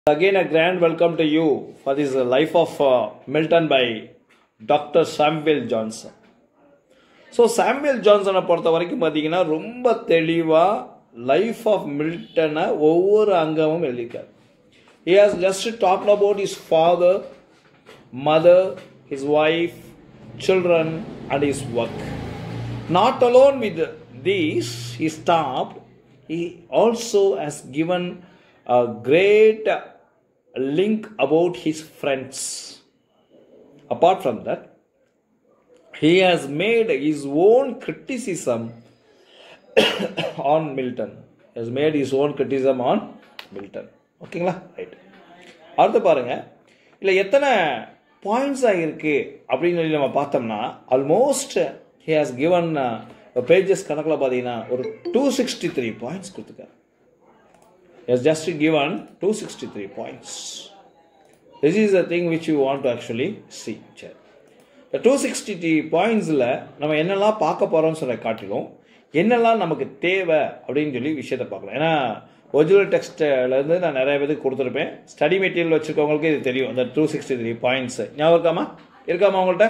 Again, a grand welcome to you for this uh, Life of uh, Milton by Dr. Samuel Johnson. So Samuel ஜான்சனை பொறுத்த வரைக்கும் பார்த்தீங்கன்னா ரொம்ப தெளிவாக life of மில்டனை ஒவ்வொரு அங்கமும் எழுதியிருக்கார் he has just talked about his father mother his wife children and his work not alone with these he stopped he also has given a great link about his friends apart from that he has made his own criticism on Milton. He has made his own criticism on Milton. ஓகேங்களா right அடுத்து பாருங்க இல்லை எத்தனை points ஆகிருக்கு அப்படின்னு சொல்லி நம்ம பார்த்தோம்னா almost he has given pages கணக்கில் பார்த்தீங்கன்னா ஒரு டூ சிக்ஸ்டி த்ரீ பாயிண்ட்ஸ் கொடுத்துருக்காரு has just given 263 points. This is the thing which you want to actually see. சரி இந்த டூ சிக்ஸ்டி பாயிண்ட்ஸில் நம்ம என்னெல்லாம் பார்க்க போகிறோம்னு சொல்ல காட்டிலும் என்னெல்லாம் நமக்கு தேவை அப்படின்னு சொல்லி விஷயத்தை பார்க்கலாம் ஏன்னா ஒரிஜினல் டெக்ஸ்ட்லேருந்து நான் நிறைய பேருக்கு கொடுத்துருப்பேன் ஸ்டடி மெட்டீரியல் வச்சுருக்கவங்களுக்கு இது தெரியும் அந்த டூ சிக்ஸ்டி த்ரீ பாயிண்ட்ஸ் ஞாபகம் இருக்காமா இருக்காமா உங்கள்கிட்ட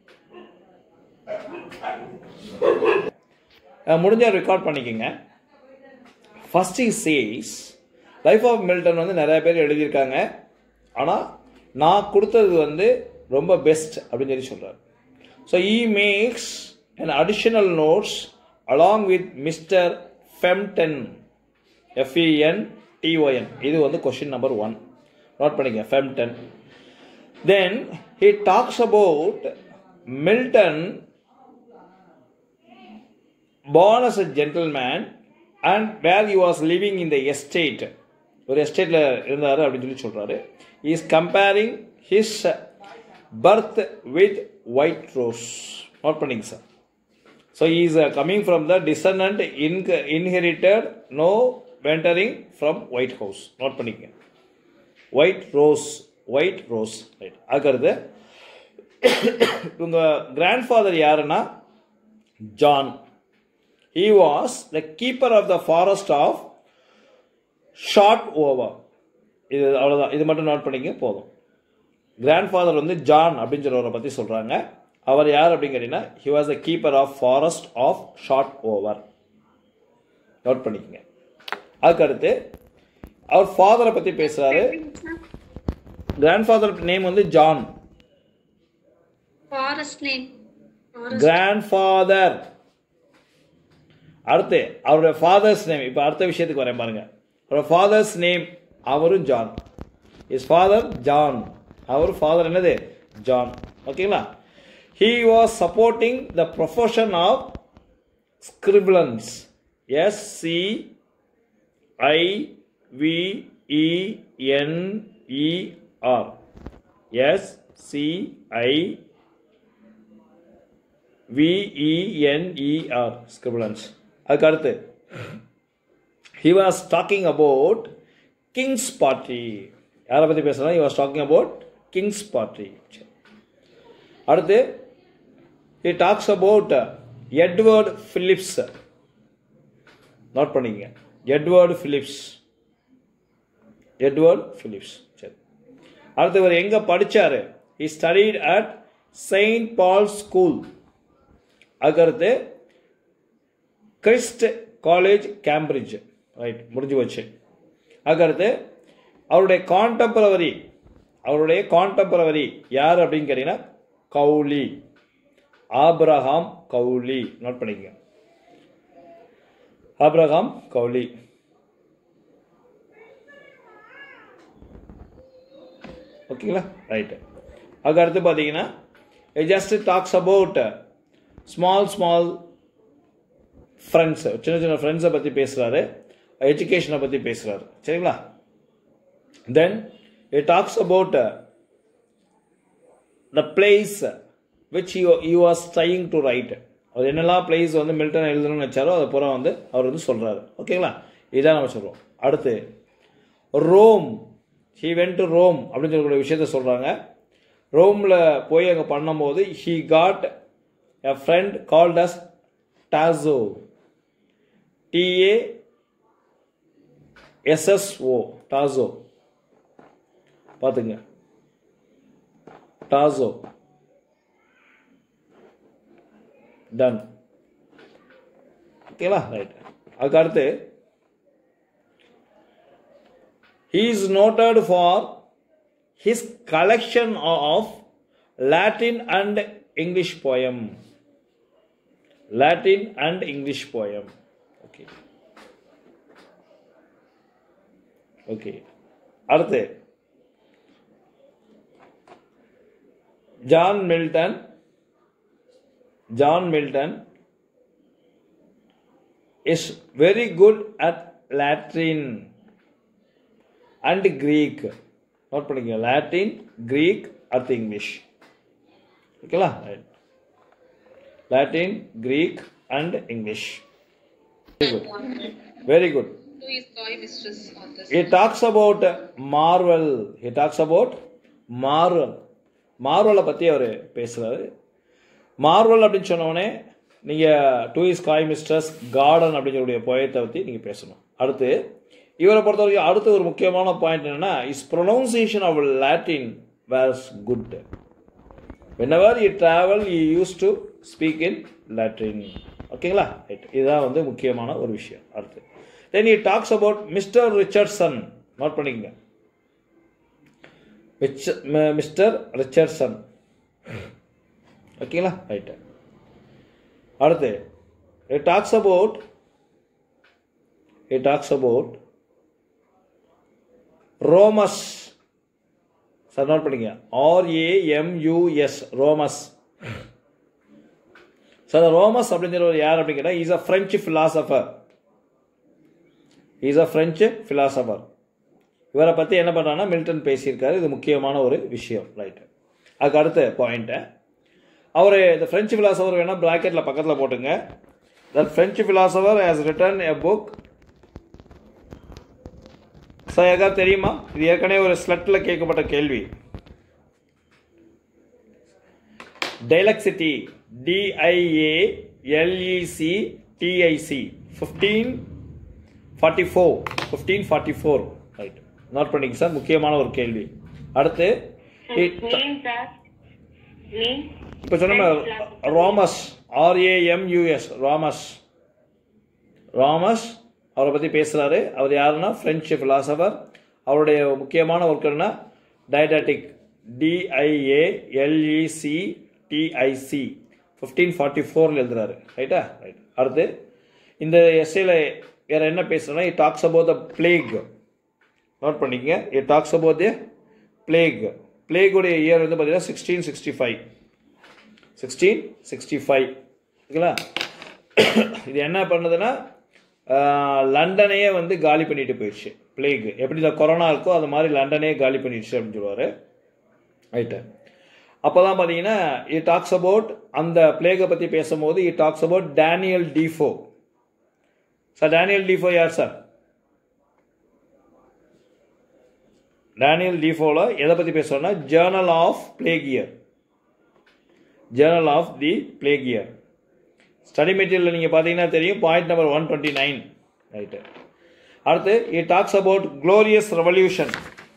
முடிஞ்சால் ரெக்கார்ட் பண்ணிக்கோங்க first is chase life of Milton வந்து நிறைய பேர் எழுதியிருக்காங்க ஆனால் நான் கொடுத்தது வந்து ரொம்ப பெஸ்ட் அப்படின்னு சொல்லி சொல்கிறார் so he makes an additional notes along with mister Fenton F E N T O N இது வந்து கொஷின் நம்பர் ஒன் நோட் பண்ணிக்க Fenton then he talks about Milton born as a gentleman and where he was living in the estate ஒரு எஸ்டேட்டில் இருந்தார் அப்படின்னு சொல்லி சொல்கிறாரு is comparing his birth with white rose note பண்ணிங்க sir so is coming from the descendant இன்க inherited no wondering from white house note பண்ணிக்கங்க white rose white rose right ஆகிறது இவங்க கிராண்ட் ஃபாதர் யாருன்னா John he was the keeper of the forest of Shotover இது அவ்வளோதான் இது மட்டும் note பண்ணிக்க போதும் கிராண்ட் ஃபாதர் வந்து ஜான் அப்படின்னு சொல்கிறவரை பற்றி சொல்கிறாங்க அவர் யார் அப்படின்னு கேட்டிங்கன்னா he was the keeper of forest of Shotover note பண்ணிக்கங்க அதுக்கு அடுத்து அவர் ஃபாதரை பற்றி பேசுகிறாரு கிராண்ட் ஃபாதர் நேம் வந்து John forest name grand father அடுத்து அவருடைய ஃபாதர்ஸ் நேம் இப்போ அடுத்த விஷயத்துக்கு வரேன் பாருங்க அவரோட ஃபாதர்ஸ் நேம் அவரும் ஜான் இஸ் ஃபாதர் ஜான் அவர் ஃபாதர் என்னது ஜான் ஓகேங்களா he was supporting the profession of scriveners S C I V N E R S C I V E N E R scriveners அதுக்கு அடுத்து he was talking about King's party யாரை பற்றி பேசுகிறா he was talking about King's party அடுத்து he talks about Edward Phillips note பண்ணிக்கங்க Edward Phillips Edward Phillips சரி அடுத்து இவர் எங்கே படித்தார் he studied at Saint Paul school அதுக்கடுத்து கிறிஸ்ட் காலேஜ் கேம்பிரிட்ஜ் ரைட் முடிஞ்சு வச்சு அதுக்கடுத்து அவருடைய கான்டெம்பரவரி அவருடைய கான்டெம்பரவரி யார் அப்படின்னு கேட்டிங்கன்னா கவுலி ஆப்ரஹாம் கவுலி நோட் பண்ணிக்கங்க ஆப்ரஹாம் கவுலி ஓகேங்களா ரைட்டு அதுக்கு அடுத்து பார்த்தீங்கன்னா just talks about small small friends சின்ன சின்ன ஃப்ரெண்ட்ஸை பற்றி பேசுகிறாரு எஜுகேஷனை பற்றி பேசுகிறாரு சரிங்களா then it talks about the place which you you was trying to write அவர் என்னெல்லாம் பிளேஸ் வந்து மில்டன் எழுதணும்னு வச்சாரோ அதை பூரா வந்து அவர் வந்து சொல்கிறாரு ஓகேங்களா இதான் நம்ம சொல்கிறோம் அடுத்து Rome he went to Rome அப்படின்னு சொல்லக்கூடிய விஷயத்த சொல்கிறாங்க ரோமில் போய் அங்கே பண்ணும்போது he got a friend called as Tazo. T A S S O. Tazo. பார்த்துங்க டாசோ டன் ஓகேவா ரைட் அதுக்கு அடுத்து he is noted for his collection of Latin and English poem. Latin and English poem. Okay. Okay. அடுத்து John Milton John Milton is very good at Latin and Greek. Note பண்ணிக்கங்க Latin Greek அடுத்து English ஓகேங்களா right Latin Greek and English very good very good Who is toy mistress on this? He talks about Marvel. He talks about Marvel. மார்வலை பற்றி அவர் பேசுகிறாரு Marvell அப்படின்னு சொன்னோடனே நீங்கள் to is coy mistress garden அப்படிங்கிற போயத்தை பற்றி நீங்கள் பேசணும் அடுத்து இவரை பொறுத்த வரைக்கும் அடுத்து ஒரு முக்கியமான பாயிண்ட் என்னன்னா is pronunciation of Latin verse good whenever you travel you used to speak in latin ஓகேங்களா ரைட் இதுதான் வந்து முக்கியமான ஒரு விஷயம் அடுத்து then he talks about mister Richardson note பண்ணிக்கங்க மிஸ்டர் ரிச்சர்ட்சன் ஓகேங்களா ரைட்டு அடுத்து it talks about it talks about Ramus sir note பண்ணிங்க ஆர்ஏஎம்யூஎஸ் ரோமஸ் சார் ரோமஸ் அப்படிங்கிறவர் யார் அப்படின்னு கேட்டால் is a French philosopher is a French philosopher இவரை பற்றி என்ன பண்ணுறாங்கன்னா மில்டன் பேசியிருக்காரு இது முக்கியமான ஒரு விஷயம் ரைட்டு அதுக்கு அடுத்த பாயிண்ட்டு அவர் இந்த ஃப்ரெஞ்சு ஃபிலாசபர் வேணால் ப்ராக்கெட்டில் பக்கத்தில் போட்டுங்க that French philosopher has written a book sir யாருக்காவது தெரியுமா இது ஏற்கனவே ஒரு ஸ்லட்டில் கேட்கப்பட்ட கேள்வி dialectic D I A L E C T I C fifteen forty four fifteen forty four right note பண்ணிங்க சார் முக்கியமான ஒரு கேள்வி அடுத்து Means that means இப்போ சொன்ன ரோமஸ் ஆர்ஏஎம்யூஎஸ் ராமஸ் ராமஸ் அவரை பற்றி பேசுகிறாரு அவர் யாருன்னா ஃப்ரெஞ்சு ஃபிலாசபர் அவருடைய முக்கியமான ஒர்க் என்ன டயடாட்டிக் D I A L E C T I C fifteen forty ஃபோரில் எழுதுறாரு ரைட்டா ரைட் அடுத்து இந்த எஸ்ஏல வேற என்ன பேசுகிறேன்னா it talks about the plague note பண்ணிக்கங்க it talks about the plague பிளேகுடைய இயர் வந்து பார்த்தீங்கன்னா sixteen sixty five sixteen sixty five ஓகேங்களா இது என்ன பண்ணுதுன்னா ஆஹ், லண்டனையே வந்து காலி பண்ணிட்டு போயிடுச்சு பிளேக் எப்படி இந்த கொரோனா இருக்கோ அது மாதிரி லண்டனே காலி பண்ணிடுச்சு அப்படின்னு சொல்லுவார் ரைட்டு அப்போ தான் பார்த்தீங்கன்னா இட் டாக்ஸ் அபவுட் அந்த பிளேகை பற்றி பேசும்போது it talks about Daniel Defoe sir Daniel Defoe யார் சார் டேனியல் டிஃபோவில் எதை பற்றி பேசுகிறோன்னா journal of plague year journal of the plague year study material நீங்கள் பார்த்தீங்கன்னா தெரியும் point number one twenty nine right அடுத்து it talks about glorious revolution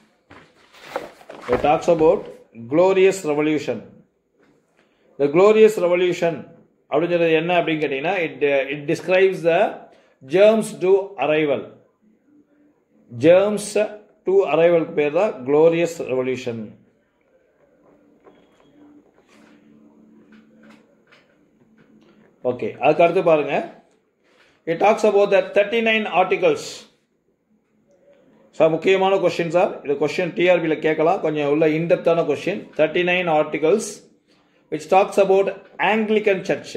it talks about glorious revolution the glorious revolution அப்படிங்கிறது என்ன அப்படின்னு கேட்டிங்கன்னா it it describes the James to arrival James to அரைவலுக்கு பேர் தான் க்ளோரியஸ் ரெவல்யூஷன் ஓகே அதுக்கு அடுத்து பாருங்க it talks about the thirty nine articles sir முக்கியமான கொஸ்டின் சார் இது கொஸ்டின் டிஆர்பியில் கேட்கலாம் கொஞ்சம் உள்ள இன்டெப்தான question thirty nine articles which talks about Anglican church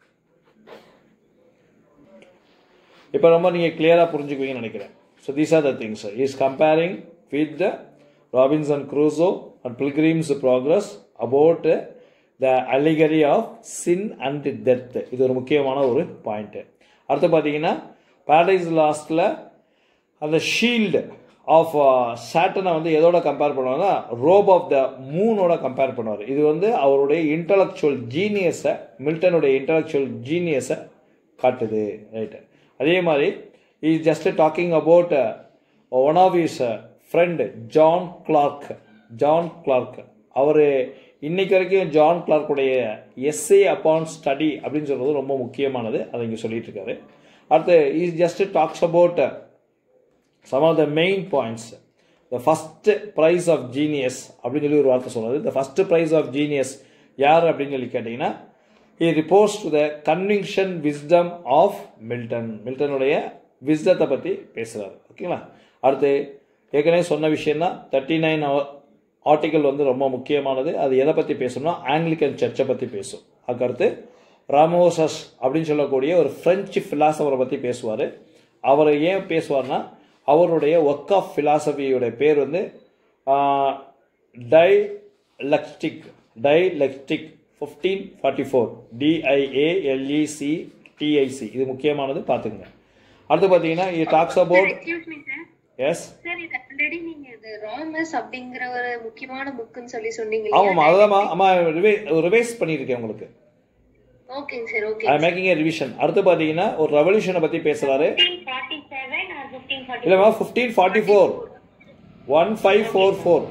இப்போ ரொம்ப நீங்கள் கிளியராக புரிஞ்சுக்குவீங்கன்னு நினைக்கிறேன் so these are the things is comparing with the Robinson Crusoe and Pilgrim's Progress about the allegory of sin and death இது ஒரு முக்கியமான ஒரு பாயிண்ட்டு அடுத்து பார்த்தீங்கன்னா பேரடைஸ் லாஸ்ட்டில் அந்த ஷீல்டு ஆஃப் சாட்டனை வந்து எதோட கம்பேர் பண்ணுவாங்கன்னா ரோப் ஆஃப் த மூனோட கம்பேர் பண்ணுவார் இது வந்து அவருடைய இன்டலெக்சுவல் ஜீனியஸை மில்டனுடைய இன்டலெக்சுவல் ஜீனியஸை காட்டுது ரைட்டு அதே மாதிரி is just talking about one of is friend John Clark John Clark அவர் இன்னைக்கு வரைக்கும் ஜான் கிளார்க்குடைய எஸ்ஏ அப்பான் ஸ்டடி அப்படின்னு சொல்றது ரொம்ப முக்கியமானது அதை இங்கே சொல்லிட்டு இருக்காரு அடுத்து is just talks about some of the main points the first praise of genius அப்படின்னு சொல்லி ஒரு வார்த்தை சொல்றாரு the first praise of genius யார் அப்படின்னு சொல்லி கேட்டிங்கன்னா he reports to the conviction wisdom of Milton மில்டனுடைய விஸ்டத்தை பற்றி பேசுகிறாரு ஓகேங்களா அடுத்து ஏற்கனவே சொன்ன விஷயம் தான் தேர்ட்டி நைன் ஆர்டிக்கல் வந்து ரொம்ப முக்கியமானது அது எதை பற்றி பேசணும்னா ஆங்கிலிக்கன் சர்ச்சை பற்றி பேசும் அதுக்கடுத்து ராமோசஸ் அப்படின்னு சொல்லக்கூடிய ஒரு ஃப்ரெஞ்சு ஃபிலாசபரை பற்றி பேசுவார் அவர் ஏன் பேசுவார்னா அவருடைய ஒர்க் ஆஃப் ஃபிலாசபியோடைய பேர் வந்து dialectic dialectic fifteen forty four D I A L E C T I C இது முக்கியமானது பார்த்துங்க அடுத்து பார்த்தீங்கன்னா இது talks about excuse me sir yes sir இது ஆல்ரெடி நீங்க இது ராமஸ் அப்படிங்கிற ஒரு முக்கியமான புக்குன்னு சொல்லி சொன்னீங்க ஆமாம்மா அதுதான்மா அம்மா ரிவை ரிவைஸ் பண்ணியிருக்கேன் உங்களுக்கு ஓகேங்க sir okay I making a revision அடுத்து பார்த்தீங்கன்னா ஒரு ரெவல்யூஷனை பற்றி பேசுகிறாரு forty seven or fifteen forty இல்லைம்மா fifteen forty four one five four four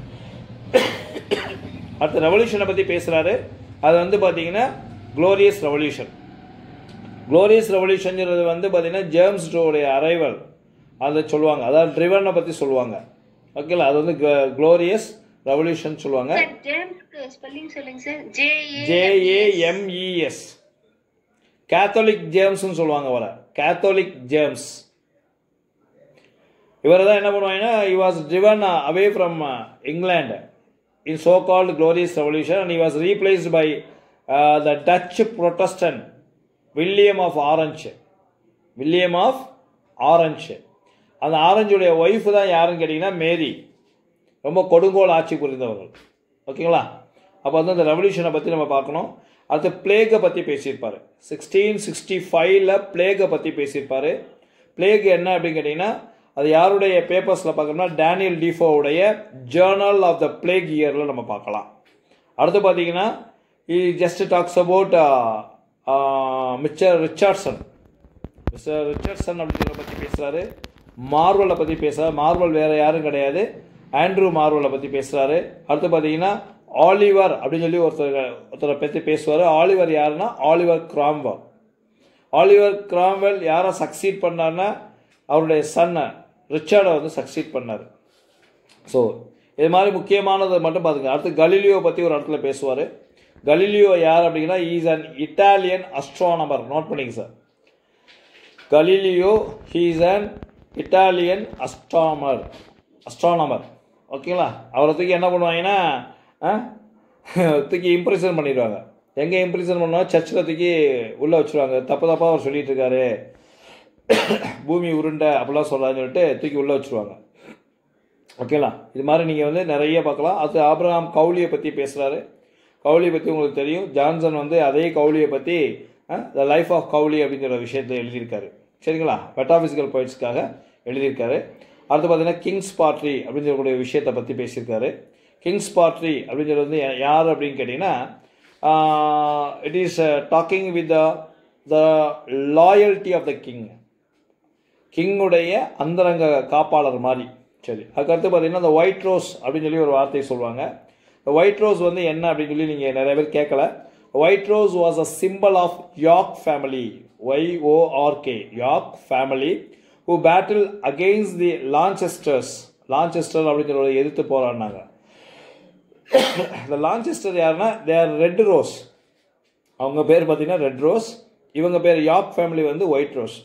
அடுத்த ரெவல்யூஷனை பற்றி பேசுகிறாரு அது வந்து பார்த்தீங்கன்னா க்ளோரியஸ் ரெவல்யூஷன் க்ளோரியஸ் ரெவல்யூஷன்ங்கிறது வந்து பார்த்தீங்கன்னா ஜேம்ஸ் டோடைய அரைவல் அதை சொல்லுவாங்க அதாவது ட்ரிவனை பற்றி சொல்லுவாங்க ஓகேங்களா அது வந்து க்ளோரியஸ் ரெவல்யூஷன் சொல்லுவாங்க சார் ஜேம்ஸ்க்கு ஸ்பெல்லிங் சொல்லுங்க சார் ஜே ஜேஏஎம்இஎஸ் கேத்தோலிக் ஜேம்ஸ்னு சொல்லுவாங்க அவரை கேத்தோலிக் ஜேம்ஸ் இவர் தான் என்ன பண்ணுவாங்கன்னா he was driven uh, away from uh, England in so-called glorious revolution and he was replaced by uh, the Dutch Protestant William of Orange William of Orange அந்த ஆரஞ்சுடைய wife தான் யாருன்னு கேட்டிங்கன்னா மேரி ரொம்ப கொடுங்கோல் ஆட்சி புரிந்தவர்கள் ஓகேங்களா அப்போ வந்து அந்த ரெவல்யூஷனை பற்றி நம்ம பார்க்கணும் அடுத்து பிளேகை பற்றி பேசியிருப்பார் சிக்ஸ்டீன் சிக்ஸ்டி ஃபைவ்ல பிளேகை பற்றி பேசியிருப்பார் பிளேக் என்ன அப்படின்னு கேட்டிங்கன்னா அது யாருடைய பேப்பர்ஸில் பார்க்கணும்னா டேனியல் டிஃபோவுடைய ஜேர்னல் ஆஃப் த பிளேக் இயரில் நம்ம பார்க்கலாம் அடுத்து பார்த்தீங்கன்னா he just talks about mister Richardson mister Richardson அப்படிங்கிறத பற்றி பேசுகிறாரு மார்வலை பற்றி பேசுகிறார் மார்வல் வேறு யாரும் கிடையாது ஆண்ட்ரூ மார்வலை பற்றி பேசுகிறாரு அடுத்து பார்த்தீங்கன்னா ஆலிவர் அப்படின்னு சொல்லி ஒருத்தர் ஒருத்தரை பற்றி பேசுவார் ஆலிவர் யாருன்னா ஆலிவர் கிராம்வெல் ஆலிவர் கிராம்வெல் யாரை சக்சீட் பண்ணார்னா அவருடைய சன்னை ரிச்சர்டை வந்து சக்சீட் பண்ணார் ஸோ இது மாதிரி முக்கியமானதை மட்டும் பார்த்துங்க அடுத்து கலீலியோ பற்றி ஒரு இடத்துல பேசுவார் கலீலியோ யார் அப்படின்னா is an Italian astronomer note பண்ணிங்க sir Galileo he's an Italian astronomer astronomer ஓகேங்களா அவரை தூக்கி என்ன பண்ணுவாங்கன்னா ஆ? தூக்கி இம்ப்ரெஷன் பண்ணிடுவாங்க எங்கே இம்ப்ரெஷன் பண்ணுவாங்க சர்ச்சில் தூக்கி உள்ளே வச்சுருவாங்க தப்பு தப்பாக அவர் சொல்லிட்டு இருக்காரு பூமி உருண்டை அப்படிலாம் சொல்கிறான்னு சொல்லிட்டு தூக்கி உள்ளே வச்சுருவாங்க ஓகேங்களா இது மாதிரி நீங்கள் வந்து நிறைய பார்க்கலாம் அது ஆபிரகாம் கவுலியை பற்றி பேசுகிறாரு கவுலியை பற்றி உங்களுக்கு தெரியும் ஜான்சன் வந்து அதே கவுலியை பற்றி த லைஃப் ஆஃப் கவுலி அப்படிங்கிற விஷயத்தை எழுதியிருக்காரு சரிங்களா மெட்டாபிசிக்கல் பாயிண்ட்ஸ்க்காக எழுதியிருக்காரு அடுத்து பார்த்தீங்கன்னா கிங்ஸ் பாட்ரி அப்படின்னு சொல்லக்கூடிய விஷயத்தை பற்றி பேசியிருக்காரு கிங்ஸ் பாட்ரி அப்படிங்கிறது வந்து யா- யார் அப்படின்னு கேட்டிங்கன்னா it is talking with the the loyalty of the king கிங்குடைய அந்தரங்க காப்பாளர் மாதிரி சரி அதுக்கடுத்து பார்த்தீங்கன்னா இந்த ஒயிட் ரோஸ் அப்படின்னு சொல்லி ஒரு வார்த்தையை சொல்லுவாங்க இந்த ஒயிட் ரோஸ் வந்து என்ன அப்படின்னு சொல்லி நீங்கள் நிறைய பேர் கேட்கல white rose was a symbol of York family Y O R K York family who battle against the Lancasters Lancaster அப்படிங்கிறத எதிர்த்து போராடினாங்க இந்த லான்செஸ்டர் யாருன்னா தேர் ரெட் ரோஸ் அவங்க பேர் பார்த்தீங்கன்னா ரெட் ரோஸ் இவங்க பேர் யாக் ஃபேமிலி வந்து ஒயிட் ரோஸ்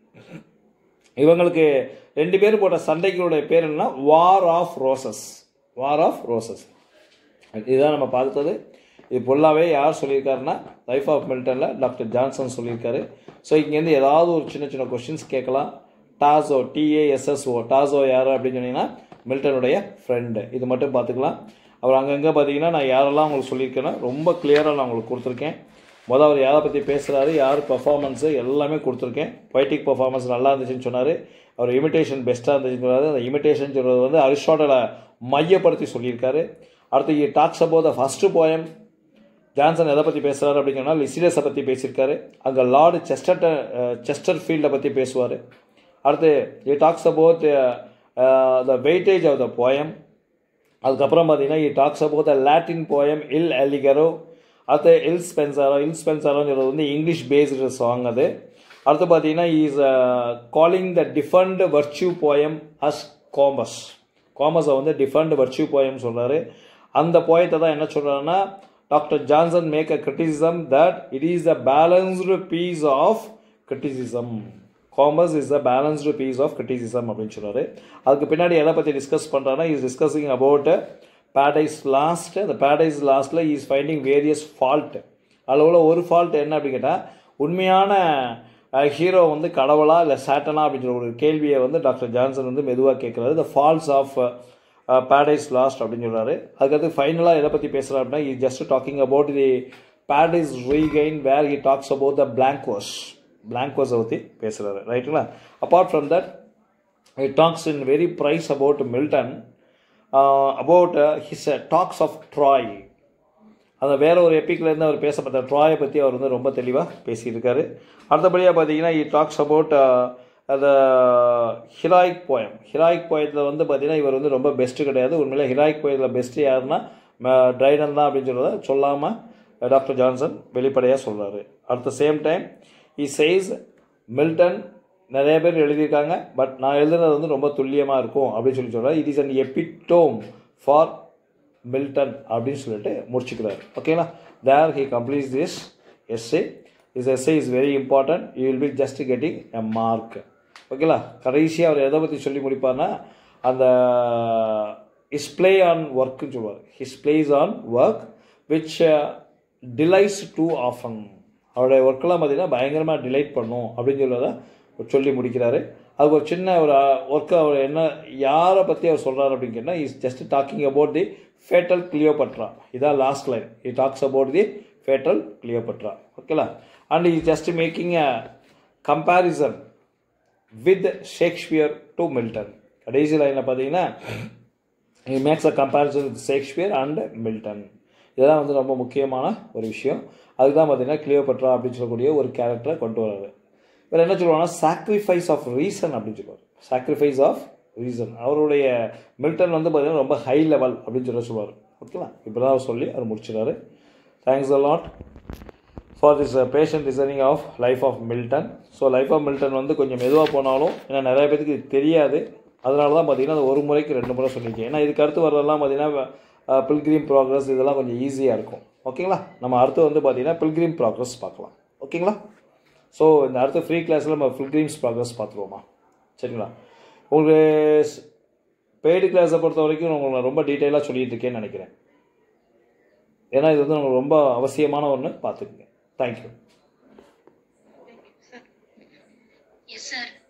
இவங்களுக்கு ரெண்டு பேரும் போட்ட சண்டைகளுடைய பேர் என்ன war of roses war of roses இதுதான் நம்ம பார்த்தது இது ஃபுல்லாகவே யார் சொல்லியிருக்காருன்னா லைஃப் ஆஃப் மில்டனில் டாக்டர் ஜான்சன் சொல்லியிருக்காரு ஸோ இங்கேருந்து ஏதாவது ஒரு சின்ன சின்ன கொஸ்டின்ஸ் கேட்கலாம் டாஸோ டிஏஎஸ்எஸ்ஓ டாஸோ யார் அப்படின்னு சொன்னீங்கன்னா மில்டனுடைய ஃப்ரெண்டு இது மட்டும் பார்த்துக்கலாம் அவர் அங்கங்கே பார்த்தீங்கன்னா நான் யாரெல்லாம் உங்களுக்கு சொல்லியிருக்கேன்னா ரொம்ப கிளியராக நான் உங்களுக்கு கொடுத்துருக்கேன் மொதல் அவர் யாரை பற்றி பேசுகிறாரு யார் பெர்ஃபார்மன்ஸு எல்லாமே கொடுத்துருக்கேன் பொய்டிக் பெர்ஃபார்மன்ஸ் நல்லா இருந்துச்சுன்னு சொன்னார் அவர் இமிட்டேஷன் பெஸ்ட்டாக இருந்துச்சுன்னு சொன்னாரு அந்த இமிட்டேஷன் சொல்கிறது வந்து அரிஸ்டாட்டலை மையப்படுத்தி சொல்லியிருக்காரு அடுத்து talks about the first poem Johnson எதை பற்றி பேசுகிறாரு அப்படின்னு சொன்னால் லிசிடஸை பற்றி பேசியிருக்காரு அங்கே லார்டு செஸ்டர் செஸ்டர் ஃபீல்டை பற்றி பேசுவார் அடுத்து he talks about the weightage of the poem அதுக்கப்புறம் பார்த்தீங்கன்னா he talks about the Latin poem Il Allegro அடுத்து இல் ஸ்பென்சாரோ இல் ஸ்பென்சாரோங்கிறது வந்து இங்கிலீஷ் பேஸ்டு சாங் அது அடுத்து பார்த்தீங்கன்னா is calling the defend virtue poem as Comus காமஸை வந்து டிஃபண்ட் வர்ச்சியூ போயம் சொல்கிறாரு அந்த போயத்தை தான் என்ன சொல்கிறாருன்னா doctor Johnson make a criticism that it is a balanced piece of criticism Comus is a balanced piece of criticism அப்படின்னு சொல்றாரு அதுக்கு பின்னாடி எதை பற்றி டிஸ்கஸ் பண்ணுறாருன்னா is discussing about Paradise Lost அந்த பேடைஸ் லாஸ்ட்டில் இஸ் ஃபைண்டிங் வேரியஸ் ஃபால்ட் அதில் உள்ள ஒரு ஃபால்ட் என்ன அப்படின்னு கேட்டால் உண்மையான ஹீரோ வந்து கடவுளா இல்லை சேட்டனா அப்படின்ற ஒரு கேள்வியை வந்து டாக்டர் ஜான்சன் வந்து மெதுவாக கேட்குறாரு the faults of Paradise Lost அப்படின்னு சொல்கிறாரு அதுக்கடுத்து ஃபைனலாக எதை பற்றி பேசுகிறாரு அப்படின்னா is just talking about the Paradise Regained where he talks about the blank verse பிளாங்க்வர்ஸை பற்றி பேசுகிறாரு ரைட்டுங்களா apart from that he talks in very price about Milton, uh, about uh, his uh, talks of Troy. அந்த வேற ஒரு எப்பிக்ல இருந்து அவர் பேசப்பட்ட ட்ராயை பற்றி அவர் வந்து ரொம்ப தெளிவாக பேசியிருக்காரு அடுத்தபடியாக பார்த்தீங்கன்னா இ டாக்ஸ் அபவுட் அந்த ஹிராயிக் போயம் ஹிராயிக் போயத்தில் வந்து பார்த்தீங்கன்னா இவர் வந்து ரொம்ப பெஸ்ட்டு கிடையாது உண்மையிலே ஹிராயிக் போயத்தில் பெஸ்ட்டு யாருன்னா ட்ரைடன் தான் அப்படின்னு சொல்கிறத சொல்லாமல் டாக்டர் ஜான்சன் வெளிப்படையாக சொல்கிறாரு at the same time he says Milton நிறைய பேர் எழுதியிருக்காங்க பட் நான் எழுதுனது வந்து ரொம்ப துல்லியமாக இருக்கும் அப்படின்னு சொல்லி சொல்கிறேன் it is an epitome for Milton அப்படின்னு சொல்லிட்டு முடிச்சுக்கிறாரு ஓகேங்களா there he completes this essay is essay is very important you will be just getting a mark ஓகேங்களா கடைசியாக அவர் எதை பற்றி சொல்லி முடிப்பார்னா அந்த இஸ் பிளே ஆன் ஒர்க்குன்னு சொல்லுவார் his plays on work which delays too often அவருடைய ஒர்க்கெல்லாம் பார்த்தீங்கன்னா பயங்கரமாக டிலைட் பண்ணும் அப்படின்னு சொல்லதை சொல்லி முடிக்கிறாரு அதுக்கு ஒரு சின்ன ஒரு ஒர்க்கு அவர் என்ன யாரை பற்றி அவர் சொல்கிறாரு அப்படின்னு கேட்டால் is just talking about the fatal Cleopatra இதான் last line he talks about the fatal Cleopatra ஓகேலா and is just making a comparison with Shakespeare to Milton கடைசி லைனில் பார்த்தீங்கன்னா he makes a comparison with Shakespeare and Milton இதெல்லாம் வந்து ரொம்ப முக்கியமான ஒரு விஷயம் அதுக்கு தான் பார்த்தீங்கன்னா கிளியோபட்ரா அப்படின்னு சொல்லக்கூடிய ஒரு கேரக்டரை கொண்டு வராரு இவர் என்ன சொல்லுவாங்கன்னா சாக்ரிஃபைஸ் ஆஃப் ரீசன் அப்படின்னு சொல்லுவார் சாக்ரிஃபைஸ் ஆஃப் ரீசன் அவருடைய மில்டன் வந்து பார்த்தீங்கன்னா ரொம்ப ஹை லெவல் அப்படின்னு சொல்லி சொல்லுவார் ஓகேங்களா இப்போ தான் அவர் சொல்லி அவர் முடிச்சிடாரு thanks a lot for this patient designing of life of Milton so life of Milton வந்து கொஞ்சம் மெதுவாக போனாலும் ஏன்னா நிறைய பேருக்கு இது தெரியாது அதனால தான் பார்த்தீங்கன்னா அது ஒரு முறைக்கு ரெண்டு முறை சொல்லியிருக்கேன் ஏன்னா இதுக்கு அடுத்து வரதெல்லாம் பார்த்தீங்கன்னா பில்கிரீம் ப்ராக்ரஸ் இதெல்லாம் கொஞ்சம் ஈஸியாக இருக்கும் ஓகேங்களா நம்ம அடுத்து வந்து பார்த்தீங்கன்னா பில்கிரீம் ப்ராக்ரஸ் பார்க்கலாம் ஓகேங்களா ஸோ இந்த அடுத்த ஃப்ரீ கிளாஸில் நம்ம பில்கிரீம்ஸ் ப்ராக்ரஸ் பார்த்துருவோமா சரிங்களா உங்களுக்கு பெய்டு கிளாஸை பொறுத்த வரைக்கும் உங்களுக்கு நான் ரொம்ப டீட்டெயிலாக சொல்லிட்டு இருக்கேன்னு நினைக்கிறேன் ஏன்னா இது வந்து உங்களுக்கு ரொம்ப அவசியமான ஒன்று பார்த்துக்குங்க தேங்க்யூ Sir. Yes sir